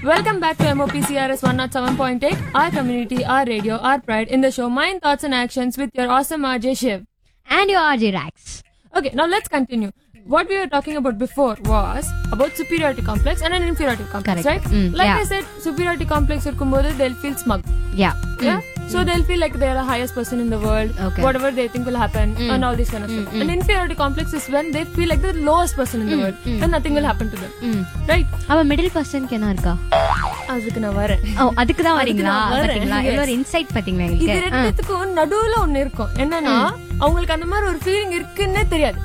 Welcome back to MOPCRS 107.8, our community, our radio, our pride in the show Mind, Thoughts and Actions with your awesome RJ Shiv. And your RJ Rax. Okay, now let's continue. What we were talking about before was about superiority complex and an inferiority complex, Correct. right? Mm, like yeah. I said, superiority complex இருக்கும்போது they'll feel smug. Yeah. Yeah. So they'll feel like they're the highest person in the world. Okay. Whatever they think will happen and all this kind of stuff. An inferiority complex is when they feel like the lowest person in the world and nothing will happen to them. ம். Right? அவ middle பர்சனுக்கு என்ன இருக்கா அதுக்கு நான் வரேன் ஓ அதுக்கு தான் வரீங்களா நான் வரேன். பாத்தீங்களா Yes. எவ்வளவு ஒரு இன்சைட் பாத்தீங்களா இது எங்களுக்கு ரெண்டுத்துக்கும் நடுவுல ஒண்ணு இருக்கும் என்னன்னா அவங்களுக்கு அந்த மாதிரி ஒரு ஃபீலிங் இருக்குன்னே தெரியாது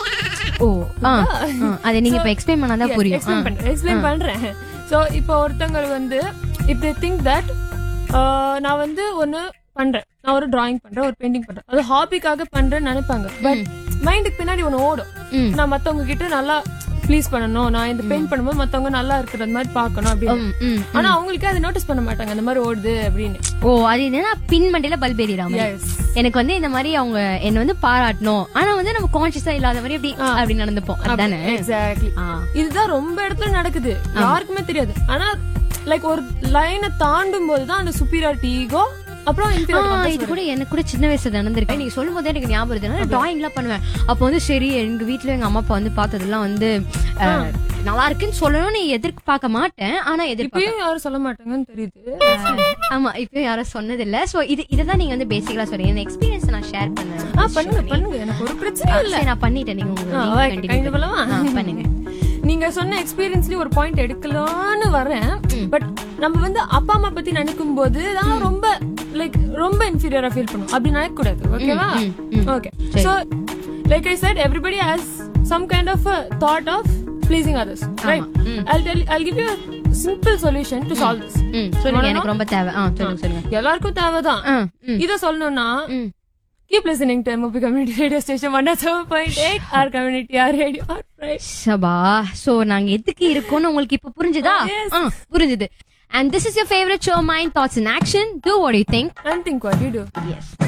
ஓ ஆ ஆ, அதை நீங்க இப்ப எக்ஸ்பிளைன் பண்ணாதான் புரியும் எக்ஸ்பிளைன் பண்றேன் எக்ஸ்பிளைன் பண்றேன் சோ இப்போ ஒருத்தங்க வந்து இப் தே திங்க் தட் நான் வந்து ஒன்னு பண்றேன் நான் ஒரு டிராயிங் பண்றேன் ஒரு பெயிண்டிங் பண்றேன் அது ஹாபிக்காக பண்றேன்னு நினைப்பாங்க பட் மைண்டுக்கு பின்னாடி ஒன்னு ஓடும் ம். நான் மத்தவங்க கிட்ட நல்லா ப்ளீஸ் பண்ணணும் நான் இந்த பெயிண்ட் பண்ணும்போது மத்தவங்க நல்லா இருக்கிறது மாதிரி பார்க்கணும் அப்படின்னு ம், ம். ஆனா அவங்களுக்கு அதை நோட்டீஸ் பண்ண மாட்டாங்க அந்த மாதிரி ஓடுது அப்படின்னு ஓ அது என்னன்னா பின் மண்டையில பல்ப் எறிறாம Yes. எனக்கு வந்து இந்த மாதிரி அவங்க என்ன வந்து பாராட்டணும் ஆனா வந்து நம்ம கான்சியஸா இல்லாத மாதிரி அப்படி அப்படி நடந்துப்போம் அதுதானே எக்ஸாக்ட்லி ஆ. இதுதான் ரொம்ப இடத்துல நடக்குது யாருக்குமே தெரியாது ஆனா லைக் ஒரு லைனை தாண்டும் போதுதான் அந்த சுப்பீரியாரிட்டி ஈகோ அப்புறம் ஆ, inferiority complex இது கூட எனக்கு கூட சின்ன வயசுல நடந்திருக்கு நீங்க சொல்லும் போதே எனக்கு ஞாபகம் வருது நான் டிராயிங் எல்லாம் பண்ணுவேன் அப்போ வந்து சரி எங்க வீட்ல எங்க அம்மா அப்பா வந்து பார்த்ததெல்லாம் வந்து அஹ், நல்லா இருக்குன்னு சொல்லணும்னு எதிர்பார்க்க மாட்டேன் ஆனா எதிர்பார்க்க இப்பயும் யாரும் சொல்ல மாட்டாங்கன்னு தெரியுது ஆமா இப்ப யாரும் சொன்னது இல்ல சோ இது இததான் நீங்க வந்து பேசிக்கலா சொல்றீங்க இந்த எக்ஸ்பீரியன்ஸ் நான் ஷேர் பண்ணேன் ஆ பண்ணுங்க பண்ணுங்க எனக்கு ஒரு பிரச்சனையும் இல்ல சரி, நான் பண்ணிட்டேன் நீங்க உங்க ஆ, link okay, continue கண்டிப்பா பண்ணுங்க. பண்ணலாமா? ஆ, பண்ணுங்க நீங்க சொன்ன எக்ஸ்பீரியன்ஸ்லயும் ஒரு பாயிண்ட் எடுக்கலாம்னு வரேன் பட் நம்ம வந்து அப்பா அம்மா பத்தி நினைக்கும் போது தான் ரொம்ப லைக் ரொம்ப இன்ஃபீரியரா ஃபீல் பண்ணும் அப்படி நினைக்க கூடாது ஓகேவா ம், ம். Okay so like I said everybody has some kind of thought of pleasing others right I'll tell I'll give you a simple solution to solve this ம் சொல்லுங்க எனக்கு ரொம்ப தேவை ஆ சொல்லுங்க சொல்லுங்க எல்லாருக்கும் தேவைதான் ஆ, ம், இத சொல்லணும்னா ம். keep listening to MOP community radio station 107.8 our community our radio our pride Sabha so நாங்க எதுக்கு இருக்கோம்னு உங்களுக்கு இப்ப புரிஞ்சுதா Yes. ஆ, புரிஞ்சுது and this is your favourite show mind thoughts in action do what you think and think what you do S